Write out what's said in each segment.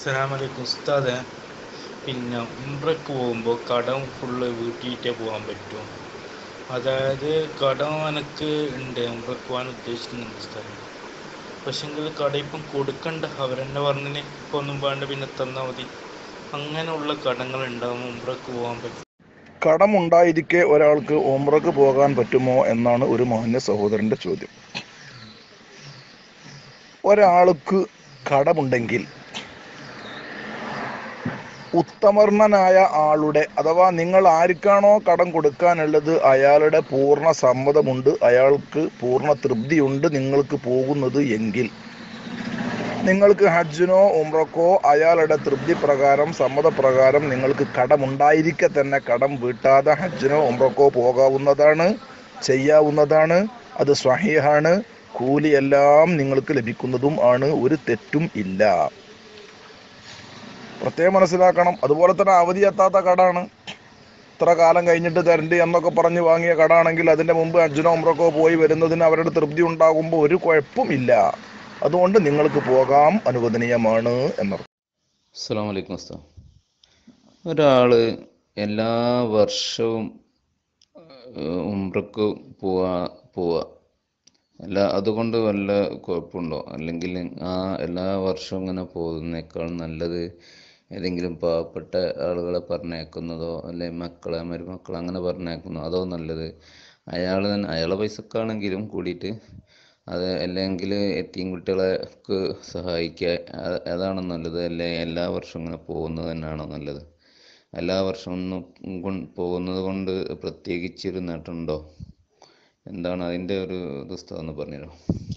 അസ്സലാമലൈക്കും ഉസ്താദെ പിന്നെ ഉംറയ്ക്ക് പോകുമ്പോൾ കടം ഫുള്ള് വീട്ടിയിട്ടേ പോകാൻ പറ്റും അതായത് കടം എനിക്ക് ഉണ്ട് ഉംറയ്ക്ക് പോകാൻ ഉദ്ദേശിക്കുന്നുണ്ട് ഉസ്താദെ പക്ഷെങ്കിൽ കട ഇപ്പം കൊടുക്കണ്ട അവരെന്നെ പറഞ്ഞിന് ഇപ്പം ഒന്നും വേണ്ട പിന്നെ തന്നാൽ മതി അങ്ങനെയുള്ള കടങ്ങൾ ഉണ്ടാകുമ്പോൾ ഉംറയ്ക്ക് പോകാൻ പറ്റും കടമുണ്ടായിരിക്കെ ഒരാൾക്ക് ഉംറക്ക് പോകാൻ പറ്റുമോ എന്നാണ് ഒരു മാന്യ സഹോദരന്റെ ചോദ്യം ഒരാൾക്ക് കടമുണ്ടെങ്കിൽ ഉത്തമർണനായ ആളുടെ അഥവാ നിങ്ങൾ ആർക്കാണോ കടം കൊടുക്കാനുള്ളത് അയാളുടെ പൂർണ്ണ സമ്മതമുണ്ട് അയാൾക്ക് പൂർണ്ണ തൃപ്തിയുണ്ട് നിങ്ങൾക്ക് പോകുന്നത് എങ്കിൽ നിങ്ങൾക്ക് ഹജ്ജിനോ ഉംറക്കോ അയാളുടെ തൃപ്തി പ്രകാരം സമ്മതപ്രകാരം നിങ്ങൾക്ക് കടമുണ്ടായിരിക്കെ തന്നെ കടം വീട്ടാതെ ഹജ്ജിനോ ഉംറക്കോ പോകാവുന്നതാണ് ചെയ്യാവുന്നതാണ് അത് സ്വഹീഹാണ് കൂലിയെല്ലാം നിങ്ങൾക്ക് ലഭിക്കുന്നതും ആണ് ഒരു തെറ്റും ഇല്ല പ്രത്യേകം മനസ്സിലാക്കണം അതുപോലെ തന്നെ അവധി എത്താത്ത കടാണ് ഇത്ര കാലം കഴിഞ്ഞിട്ട് തരണ്ട് എന്നൊക്കെ പറഞ്ഞ് വാങ്ങിയ കടാണെങ്കിൽ അതിന്റെ മുമ്പ് അജ്ജനോ ഉമ്രക്കോ പോയി വരുന്നതിന് അവരുടെ തൃപ്തി ഉണ്ടാകുമ്പോൾ ഒരു കുഴപ്പമില്ല അതുകൊണ്ട് നിങ്ങൾക്ക് പോകാം അനുവദനീയമാണ് എന്നർത്ഥം അസ്സാം വലൈക്കും ഉസ്താദ് ഒരാൾ എല്ലാ വർഷവും ഏഹ്, ഉംറക്ക് പോവാ പോവാ അല്ല അതുകൊണ്ട് വല്ല കുഴപ്പമുണ്ടോ അല്ലെങ്കിൽ ആ എല്ലാ വർഷവും ഇങ്ങനെ പോകുന്നേക്കാൾ നല്ലത് ഏതെങ്കിലും പാവപ്പെട്ട ആളുകളെ പറഞ്ഞേക്കുന്നതോ അല്ലെങ്കിൽ മക്കളെ മരുമക്കളെ അങ്ങനെ പറഞ്ഞേക്കുന്നോ അതോ നല്ലത് അയാൾ തന്നെ അയാളെ പൈസക്കാണെങ്കിലും കൂടിയിട്ട് അത് അല്ലെങ്കിൽ എത്തിയും കുട്ടികളെക്ക് സഹായിക്കുക അ- അതാണോ നല്ലത് അല്ലെ എല്ലാ വർഷവും ഇങ്ങനെ പോകുന്നത് തന്നെയാണോ നല്ലത് എല്ലാ വർഷവും ഒന്നും കൊ- പോകുന്നത് കൊണ്ട് പ്രത്യേകിച്ചൊരു നേട്ടമുണ്ടോ എന്താണ് അതിൻ്റെ ഒരു പുസ്തകം ഒന്ന് പറഞ്ഞുതരാം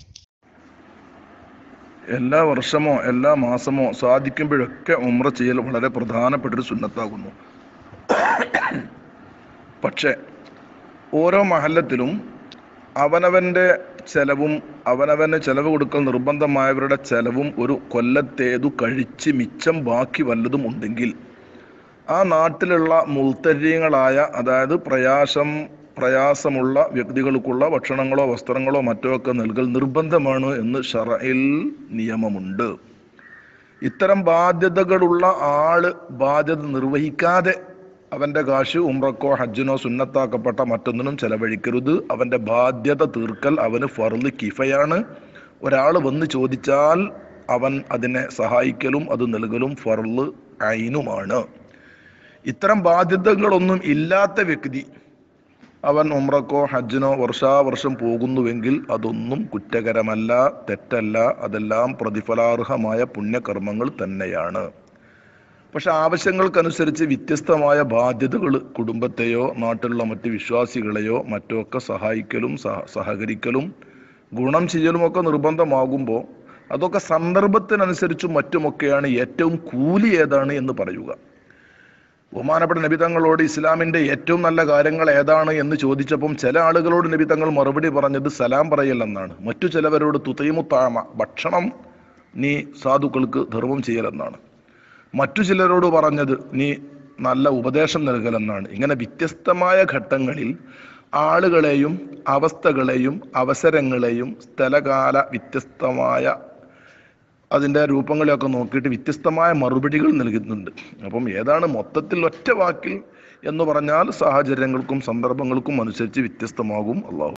എല്ലാ വർഷമോ എല്ലാ മാസമോ സാധിക്കുമ്പോഴൊക്കെ ഉമ്ര ചെയ്യൽ വളരെ പ്രധാനപ്പെട്ടൊരു സുന്നത്താകുന്നു പക്ഷേ ഓരോ മഹല്ലത്തിലും അവനവൻ്റെ ചെലവും അവനവന് ചെലവ് കൊടുക്കൽ നിർബന്ധമായവരുടെ ചെലവും ഒരു കൊല്ലത്തേതു കഴിച്ച് മിച്ചം ബാക്കി വല്ലതും ഉണ്ടെങ്കിൽ ആ നാട്ടിലുള്ള മുൾത്തരീങ്ങളായ അതായത് പ്രയാസം പ്രയാസമുള്ള വ്യക്തികൾക്കുള്ള ഭക്ഷണങ്ങളോ വസ്ത്രങ്ങളോ മറ്റോ ഒക്കെ നൽകൽ നിർബന്ധമാണ് എന്ന് ഷറയിൽ നിയമമുണ്ട് ഇത്തരം ബാധ്യതകളുള്ള ആള് ബാധ്യത നിർവഹിക്കാതെ അവന്റെ കാശ് ഉംറക്കോ ഹജ്ജിനോ സുന്നത്താക്കപ്പെട്ട മറ്റൊന്നിനും ചെലവഴിക്കരുത് അവന്റെ ബാധ്യത തീർക്കൽ അവന് ഫർള് കിഫയാണ് ഒരാൾ വന്ന് ചോദിച്ചാൽ അവൻ അതിനെ സഹായിക്കലും അത് നൽകലും ഫർള് ഐനുമാണ് ഇത്തരം ബാധ്യതകളൊന്നും ഇല്ലാത്ത വ്യക്തി അവൻ ഉംറക്കോ ഹജ്ജിനോ വർഷാവർഷം പോകുന്നുവെങ്കിൽ അതൊന്നും കുറ്റകരമല്ല തെറ്റല്ല അതെല്ലാം പ്രതിഫലാർഹമായ പുണ്യകർമ്മങ്ങൾ തന്നെയാണ് പക്ഷെ ആവശ്യങ്ങൾക്കനുസരിച്ച് വ്യത്യസ്തമായ ബാധ്യതകൾ കുടുംബത്തെയോ നാട്ടിലുള്ള മറ്റ് വിശ്വാസികളെയോ മറ്റോ ഒക്കെ സഹായിക്കലും സഹ സഹകരിക്കലും ഗുണം ചെയ്യലും ഒക്കെ നിർബന്ധമാകുമ്പോൾ അതൊക്കെ സന്ദർഭത്തിനനുസരിച്ചും മറ്റുമൊക്കെയാണ് ഏറ്റവും കൂലി ഏതാണ് എന്ന് പറയുക ബഹുമാനപ്പെട്ട നബി തങ്ങളോട് ഇസ്ലാമിന്റെ ഏറ്റവും നല്ല കാര്യങ്ങൾ ഏതാണ് എന്ന് ചോദിച്ചപ്പം ചില ആളുകളോട് നബി തങ്ങൾ മറുപടി പറഞ്ഞത് സലാം പറയലെന്നാണ് മറ്റു ചിലവരോട് തുതൈമുത്താമ ഭക്ഷണം നീ സാധുക്കൾക്ക് ധർമ്മം ചെയ്യലെന്നാണ് മറ്റു ചിലരോട് പറഞ്ഞത് നീ നല്ല ഉപദേശം നൽകലെന്നാണ് ഇങ്ങനെ വ്യത്യസ്തമായ ഘട്ടങ്ങളിൽ ആളുകളെയും അവസ്ഥകളെയും അവസരങ്ങളെയും സ്ഥലകാല വ്യത്യസ്തമായ അതിൻ്റെ രൂപങ്ങളെയൊക്കെ നോക്കിയിട്ട് വ്യത്യസ്തമായ മറുപടികൾ നൽകുന്നുണ്ട് അപ്പം ഏതാണ് മൊത്തത്തിൽ ഒറ്റ വാക്കിൽ എന്ന് പറഞ്ഞാൽ സാഹചര്യങ്ങൾക്കും സന്ദർഭങ്ങൾക്കും അനുസരിച്ച് വ്യത്യസ്തമാകും അള്ളാഹു